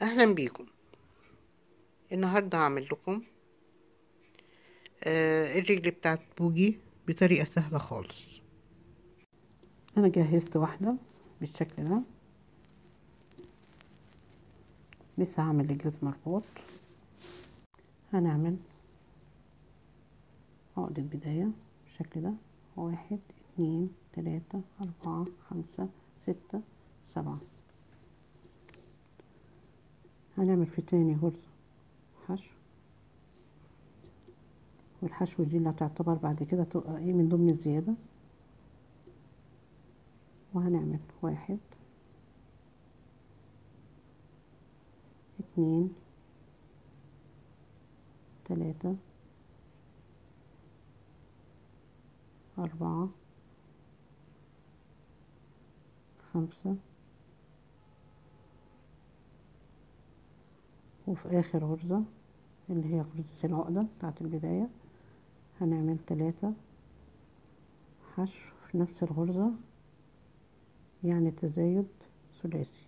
اهلا بيكم النهارده هعمل لكم آه الرجل بتاعت بوجي بطريقه سهله خالص انا جهزت واحده بالشكل ده لسه هعمل الجزء مربوط هنعمل عقدة بداية بالشكل ده واحد اتنين تلاتة أربعة خمسة ستة سبعة هنعمل في تاني غرزة حشو والحشو دي اللي هتعتبر بعد كده تبقى ايه من ضمن الزيادة وهنعمل واحد اتنين تلاتة أربعة خمسة وفي آخر غرزة اللي هي غرزة العقدة بتاعت البداية هنعمل تلاتة حشو في نفس الغرزة يعني تزايد ثلاثي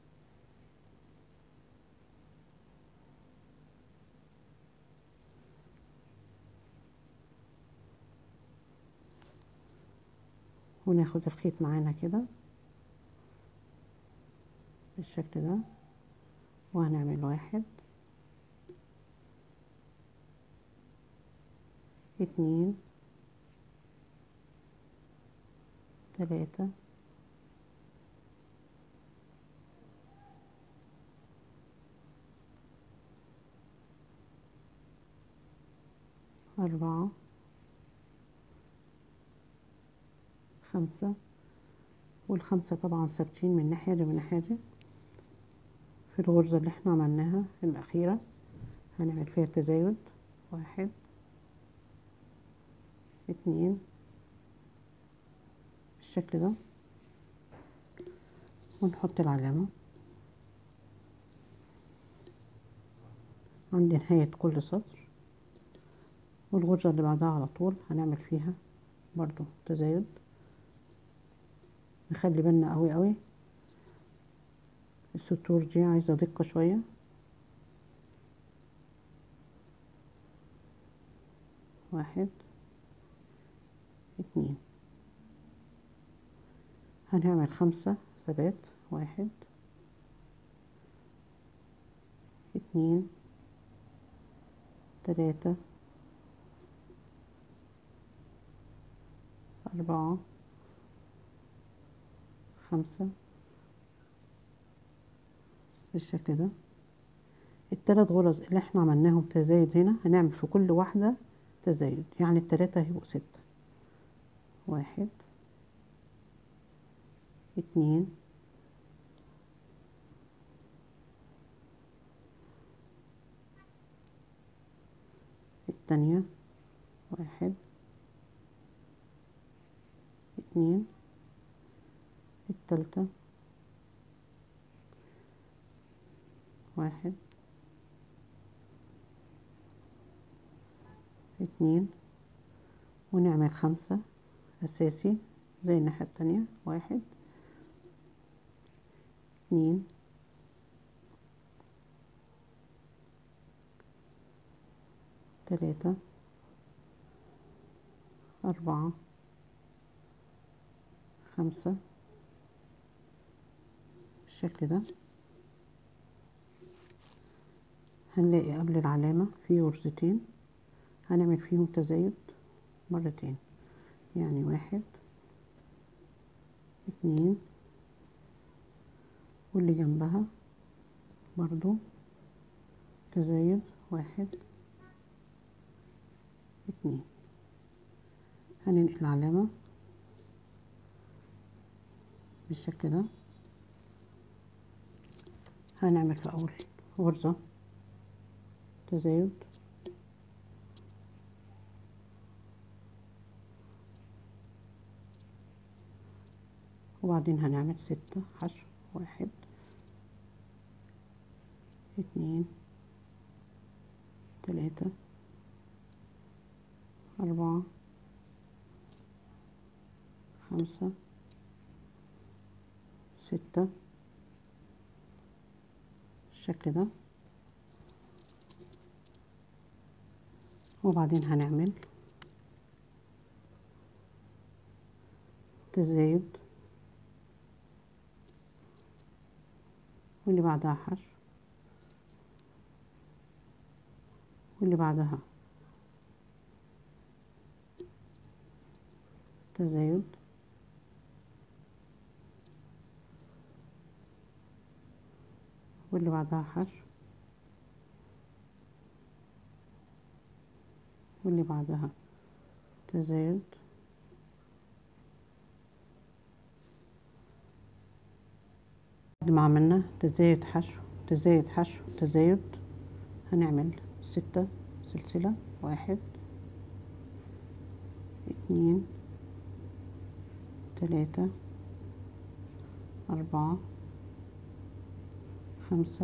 وناخد الخيط معانا كده بالشكل ده وهنعمل واحد اتنين تلاتة أربعة خمسة والخمسة طبعا ثابتين من الناحية دي ومن الناحية دي في الغرزة اللي احنا عملناها الأخيرة هنعمل فيها تزايد واحد اتنين بالشكل ده ونحط العلامة عند نهاية كل سطر والغرزة اللي بعدها على طول هنعمل فيها برضو تزايد نخلي بالنا قوي قوي السطور دي عايزة دقة شوية واحد اتنين هنعمل خمسة ثبات واحد اتنين تلاتة أربعة خمسة بالشكل ده التلات غرز اللي احنا عملناهم تزايد هنا هنعمل في كل واحدة تزايد يعني التلاتة هيبقوا ستة واحد اتنين التانية واحد اتنين التالتة واحد اتنين ونعمل خمسة أساسي زي الناحية التانية واحد اتنين تلاتة أربعة خمسة بالشكل ده هنلاقي قبل العلامة في غرزتين هنعمل فيهم تزايد مرتين يعني واحد اتنين واللي جنبها برضو تزايد واحد اتنين هننقل العلامة بالشكل ده هنعمل في أول غرزة تزايد وبعدين هنعمل ستة حشو واحد اتنين تلاتة أربعة خمسة ستة بالشكل ده وبعدين هنعمل تزايد واللي بعدها حشو واللي بعدها تزايد واللي بعدها حشو واللي بعدها تزايد بعد ما عملنا تزايد حشو تزايد حشو تزايد هنعمل ستة سلسلة واحد اتنين تلاتة أربعة خمسة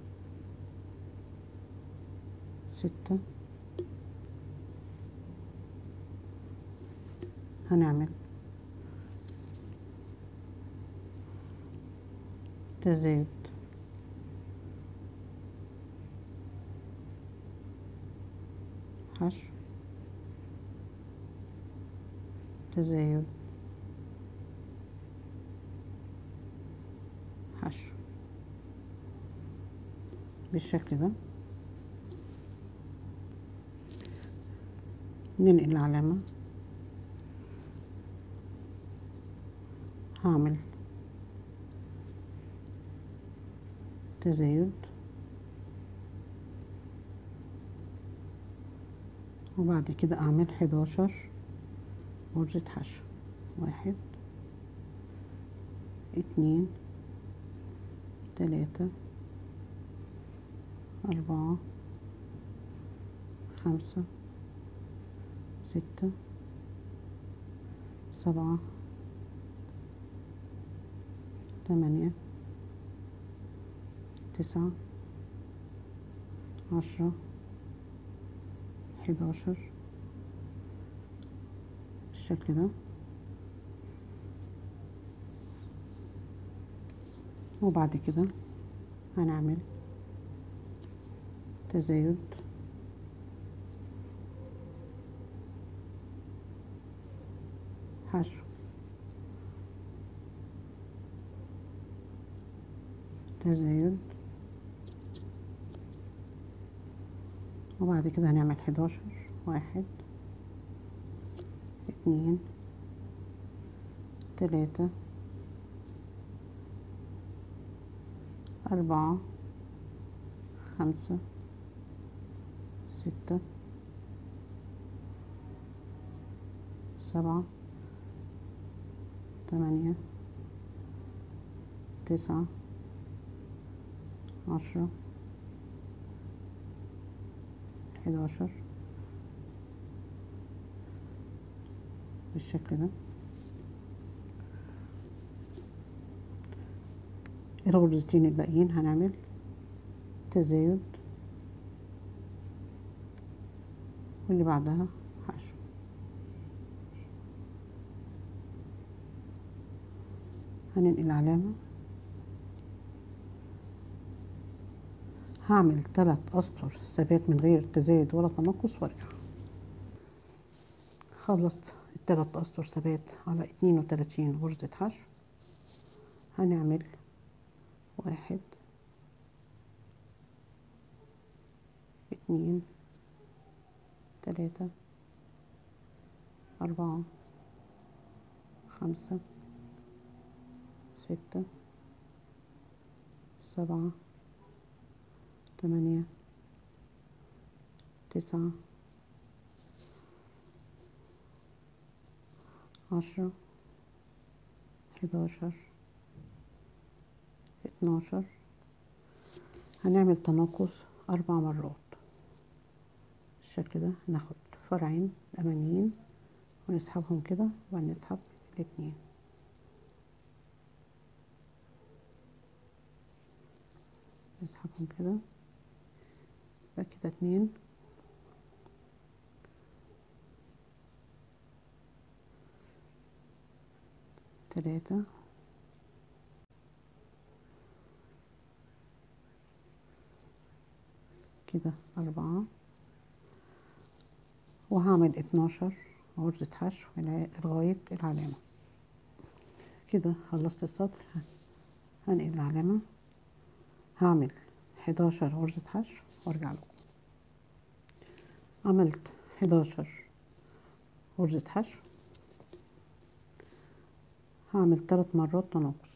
ستة هنعمل تزايد حشو تزايد حشو بالشكل ده ننقل العلامة هعمل تزايد وبعد كده اعمل حداشر غرزة حشو واحد اتنين تلاتة أربعة خمسة ستة سبعة تمانية تسعة عشرة حداشر بالشكل ده وبعد كده هنعمل تزايد حشو تزايد وبعد كده هنعمل حداشر واحد اتنين تلاتة أربعة خمسة ستة سبعة تمانية تسعة عشرة حداشر بالشكل ده الغرزتين الباقيين هنعمل تزايد واللي بعدها حشو هننقل العلامة هعمل تلات أسطر ثبات من غير تزايد ولا تنقص وارجع خلصت التلات أسطر ثبات على اتنين وتلاتين غرزة حشو هنعمل واحد اتنين تلاتة أربعة خمسة ستة سبعة تمانية تسعة عشرة حداشر اتناشر هنعمل تناقص أربع مرات بالشكل ده ناخد فرعين أماميين ونسحبهم كده وهنسحب الاتنين نسحبهم كده يبقى كده اتنين تلاتة كده أربعة وهعمل اتناشر غرزة حشو الع- لغاية العلامة كده خلصت السطر هنقل العلامة هعمل حداشر غرزة حشو وارجع لكم عملت حداشر غرزة حشو هعمل تلات مرات تناقص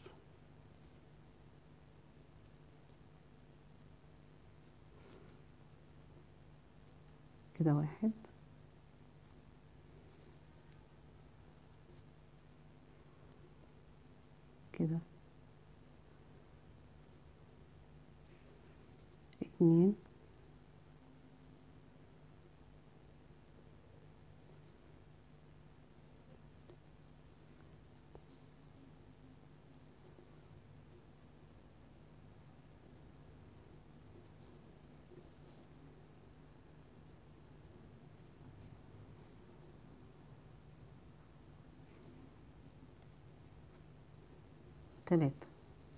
كده واحد كده اتنين تلاتة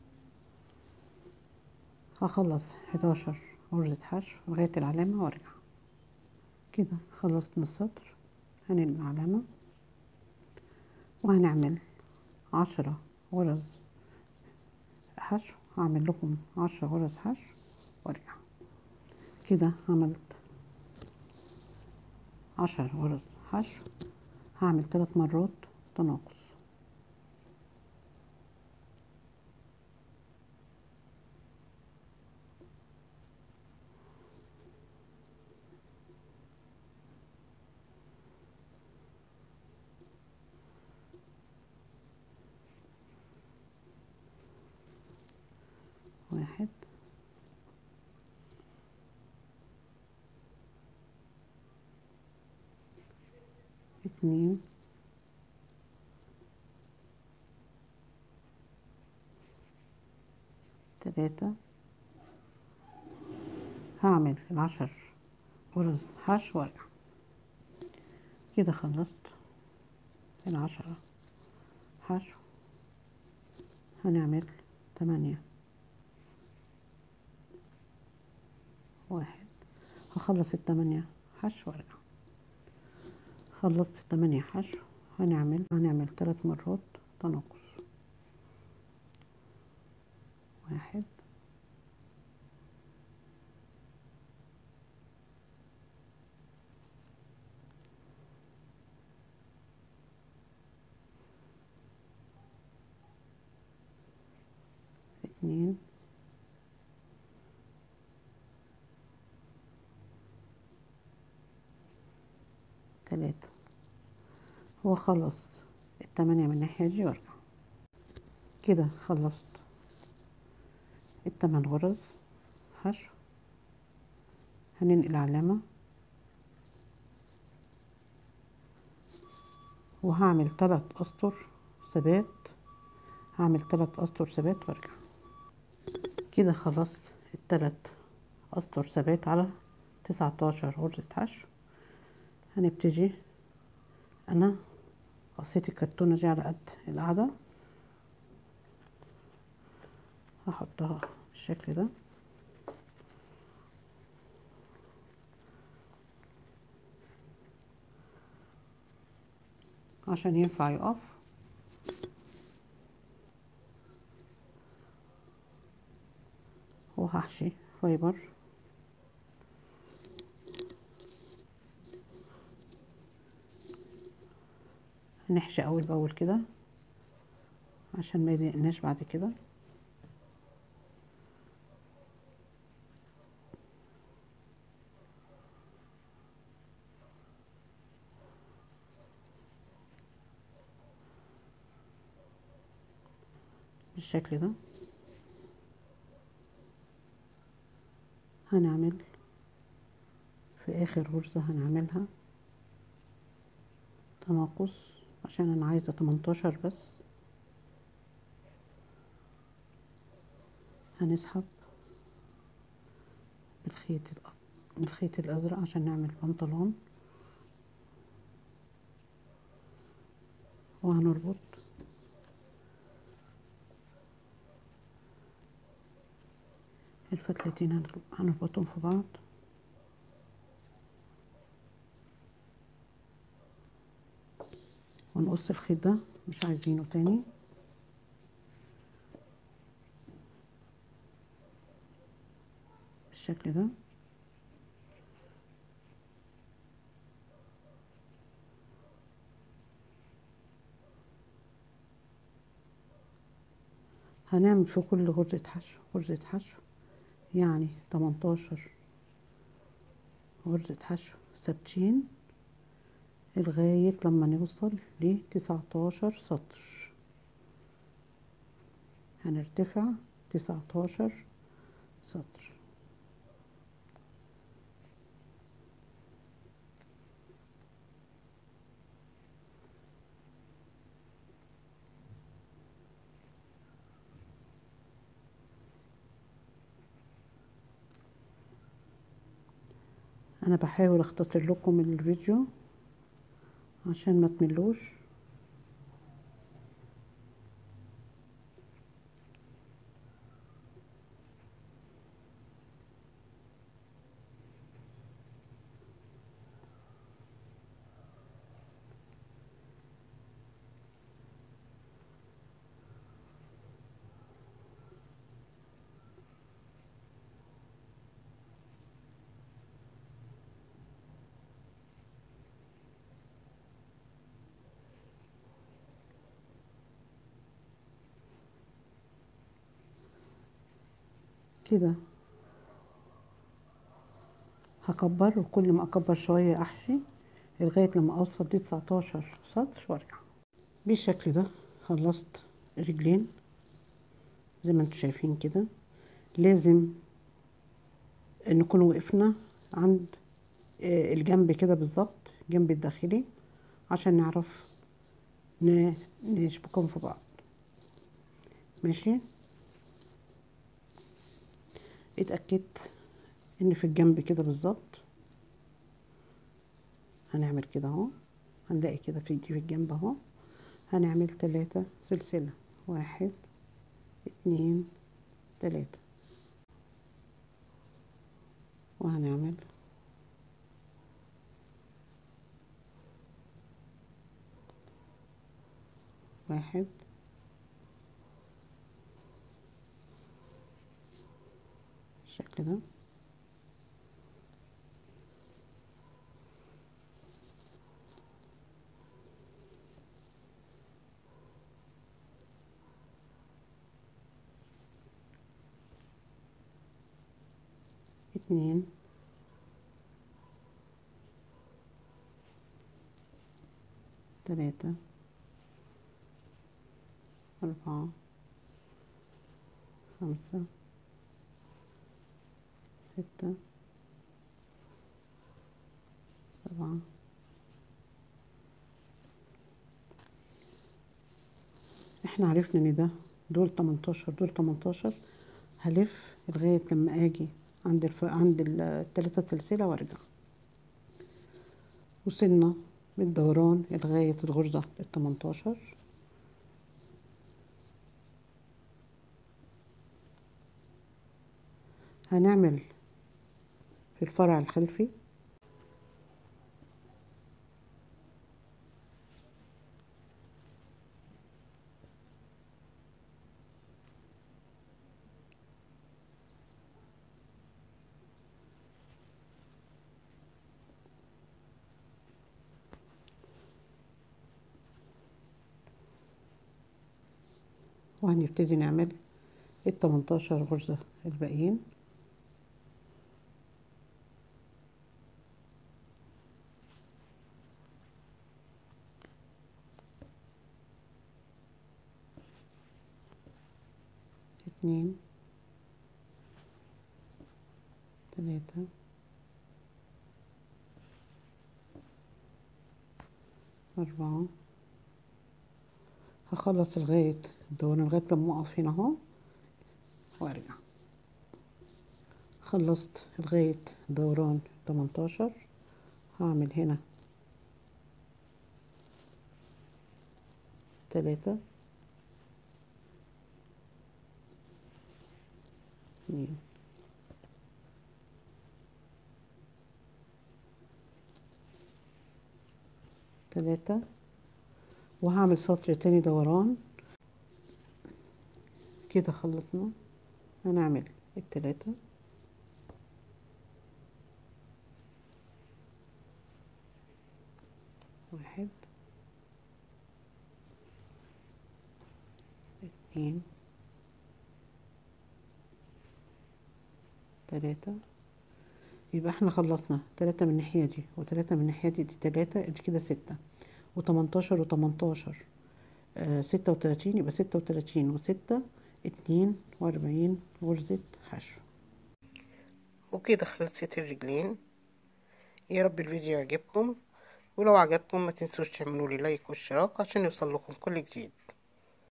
هخلص حداشر غرزة حشو لغاية العلامة وارجع كده خلصت من السطر هننقل العلامة وهنعمل عشرة غرز حشو هعمل لكم عشرة غرز حشو وارجع كده عملت عشر غرز حشو هعمل ثلاث مرات تناقص واحد اتنين تلاتة هعمل العشر غرز حشو وارجع كده خلصت العشرة حشو هنعمل تمانية واحد هخلص التمانية حشو وارجع خلصت التمانية حشو هنعمل هنعمل ثلاث مرات تناقص واحد اتنين تلاتة هو خلص التمانية من الناحية دي وارجع كده خلصت التمن غرز حشو هننقل علامة وهعمل تلات أسطر ثبات هعمل تلات أسطر ثبات وارجع كده خلصت التلات أسطر ثبات على تسعتاشر غرزة حشو هنبتدي انا قصيت الكرتونة دي على قد القعدة هحطها بالشكل ده عشان ينفع يقف وهحشي فايبر هنحشي اول باول كده عشان ما يضايقناش بعد كده بالشكل ده هنعمل في اخر غرزة هنعملها تناقص عشان انا عايزة 18 بس هنسحب بالخيط الأ- بالخيط الازرق عشان نعمل بنطلون وهنربط الفتلتين هنربطهم في بعض ونقص الخيط ده مش عايزينه تاني بالشكل ده هنعمل في كل غرزة حشو غرزة حشو يعني 18 غرزة حشو ثابتين لغاية لما نوصل لتسعتاشر سطر هنرتفع تسعتاشر سطر انا بحاول اختصر لكم الفيديو عشان ما تملوش كده هكبر وكل ما اكبر شوية احشي لغاية لما اوصل لتسعتاشر سطر وارجع بالشكل ده خلصت رجلين زي ما انتم شايفين كده لازم نكون وقفنا عند الجنب كده بالظبط الجنب الداخلي عشان نعرف نشبكهم في بعض ماشي اتأكدت ان في الجنب كده بالظبط هنعمل كده اهو هنلاقي كده في دي في الجنب اهو هنعمل تلاتة سلسلة واحد اتنين تلاتة وهنعمل واحد بالشكل ده اتنين تلاتة أربعة خمسة ستة سبعة احنا عرفنا ان ده دول تمنتاشر دول تمنتاشر هلف لغاية لما اجي عند الف... عند التلاتة سلسلة وارجع وصلنا بالدوران لغاية الغرزة التمنتاشر هنعمل في الفرع الخلفي وهنبتدي نعمل التمنتاشر غرزة الباقيين اتنين تلاتة أربعة هخلص لغاية الدوران لغاية لما أقف هنا أهو وأرجع خلصت لغاية دوران تمنتاشر هعمل هنا تلاتة اتنين تلاتة وهعمل سطر تاني دوران كده خلصنا هنعمل التلاتة واحد اتنين تلاتة يبقى احنا خلصنا تلاتة من الناحية دي وتلاتة من الناحية دي دي تلاتة دي كده ستة وتمنتاشر وتمنتاشر آه ستة وتلاتين يبقى ستة وتلاتين وستة اتنين وأربعين غرزة حشو وكده خلصت الرجلين يا رب الفيديو يعجبكم ولو عجبكم ما تنسوش تعملوا لي لايك واشتراك عشان يوصل لكم كل جديد